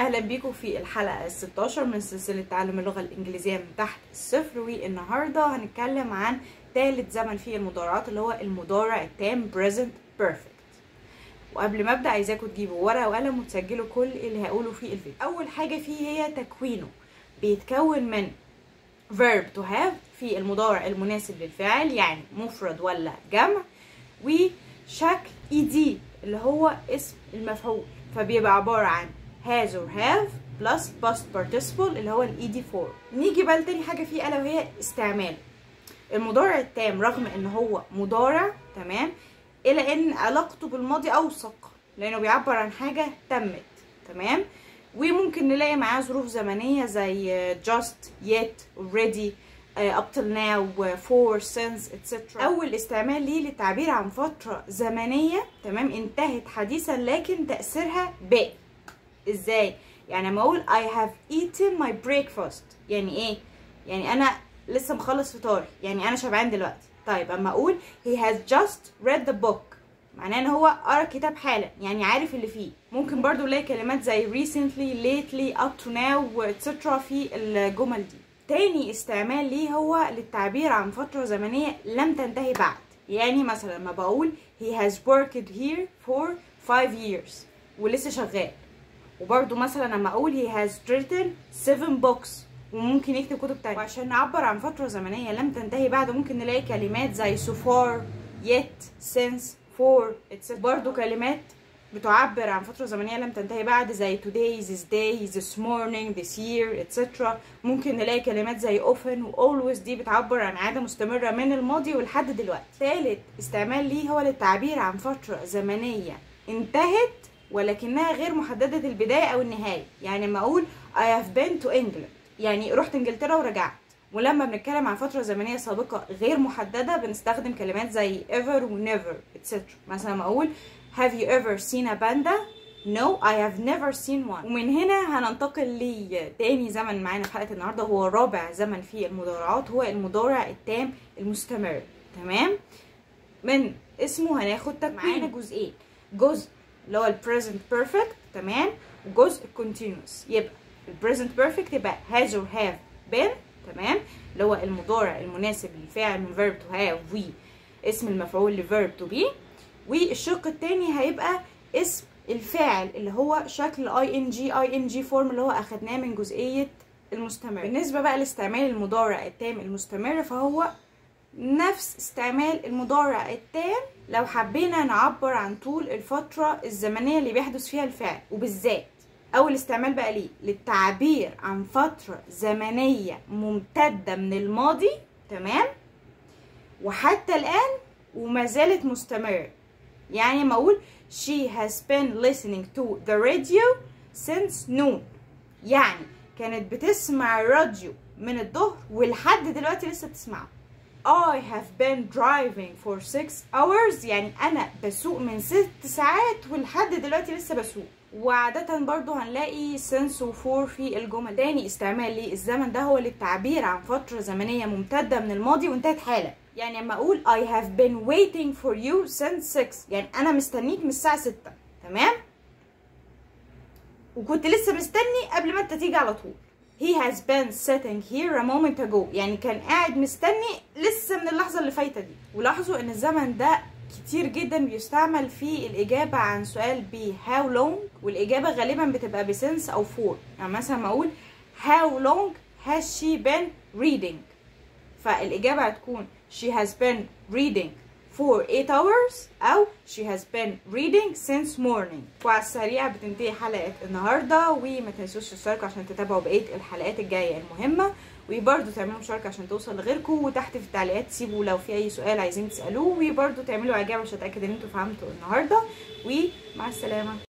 اهلا بيكم في الحلقه ال 16 من سلسله تعلم اللغه الانجليزيه من تحت الصفر والنهارده هنتكلم عن ثالث زمن في المضارعات اللي هو المضارع التام present perfect وقبل ما ابدا عايزاكم تجيبوا ورقه وقلم وتسجلوا كل اللي هقوله في الفيديو اول حاجه فيه هي تكوينه بيتكون من verb to have في المضارع المناسب للفعل يعني مفرد ولا جمع وشكل ed اللي هو اسم المفعول فبيبقى عباره عن has or have plus past participle اللي هو ال ed form نيجي بقى لتاني حاجه فيه الا وهي استعمال المضارع التام رغم ان هو مضارع تمام الى ان علاقته بالماضي اوثق لانه بيعبر عن حاجه تمت تمام وممكن نلاقي معاه ظروف زمنيه زي just yet already uh, up till now uh, for since etc اول استعمال ليه للتعبير عن فتره زمنيه تمام انتهت حديثا لكن تاثيرها باقي ازاي يعني لما اقول I have eaten my breakfast يعني ايه يعني انا لسه مخلص فطاري يعني انا شبعان دلوقتي طيب اما اقول he has just read the book معناه ان هو قرا الكتاب حالا يعني عارف اللي فيه ممكن برضو نلاقي كلمات زي recently lately up to now etc في الجمل دي تاني استعمال ليه هو للتعبير عن فترة زمنية لم تنتهي بعد يعني مثلا لما بقول he has worked here for five years ولسه شغال وبرضو مثلا لما اقول he has written seven books وممكن يكتب كتب تانية وعشان نعبر عن فترة زمنية لم تنتهي بعد ممكن نلاقي كلمات زي so far yet since for etc برضو كلمات بتعبر عن فترة زمنية لم تنتهي بعد زي today this day this morning this year etc ممكن نلاقي كلمات زي often و always دي بتعبر عن عادة مستمرة من الماضي ولحد دلوقتي ثالث استعمال ليه هو للتعبير عن فترة زمنية انتهت ولكنها غير محددة البداية أو النهاية يعني لما أقول I have been to England يعني رحت انجلترا ورجعت ولما بنتكلم عن فترة زمنية سابقة غير محددة بنستخدم كلمات زي ever و never etc مثلا لما أقول have you ever seen a panda no I have never seen one ومن هنا هننتقل لتاني زمن معانا في حلقة النهاردة هو رابع زمن في المضارعات هو المضارع التام المستمر تمام من اسمه هناخد معانا جزئين جزء اللي هو present perfect تمام وجزء continuous يبقى present perfect يبقى has or have been تمام اللي هو المضارع المناسب للفعل من verb to have و اسم المفعول ل verb to be والشق التاني هيبقى اسم الفاعل اللي هو شكل ing ing form اللي هو اخدناه من جزئية المستمر بالنسبة بقى لاستعمال المضارع التام المستمر فهو نفس استعمال المضارع التام لو حبينا نعبر عن طول الفترة الزمنية اللي بيحدث فيها الفعل وبالذات أول استعمال بقى ليه للتعبير عن فترة زمنية ممتدة من الماضي تمام وحتى الآن وما زالت مستمرة يعني ما أقول she has been listening to the radio since noon يعني كانت بتسمع الراديو من الظهر ولحد دلوقتي لسه بتسمعه I have been driving for six hours يعني أنا بسوق من ست ساعات ولحد دلوقتي لسه بسوق وعادة برضو هنلاقي since و for في الجمل تاني استعمال للزمن ده هو للتعبير عن فترة زمنية ممتدة من الماضي وانتهت حالا يعني لما أقول I have been waiting for you since 6 يعني أنا مستنيك من الساعة 6 تمام وكنت لسه مستني قبل ما أنت تيجي على طول He has been sitting here a moment ago يعني كان قاعد مستني لسه من اللحظة اللي فايتة دي ولاحظوا ان الزمن ده كتير جدا بيستعمل في الإجابة عن سؤال ب how long والإجابة غالبا بتبقى بسنس أو for يعني مثلا ما أقول how long has she been reading فالإجابة هتكون she has been reading for 8 hours أو she has been reading since morning وعلى السريع بتنتهي حلقة النهاردة وما تنسوش تشتركوا عشان تتابعوا بقية الحلقات الجاية المهمة وبرده تعملوا مشاركة عشان توصل لغيركم وتحت في التعليقات سيبوا لو في أي سؤال عايزين تسألوه وبرده تعملوا إعجاب عشان أتأكد إن انتوا فهمتوا النهاردة ومع السلامة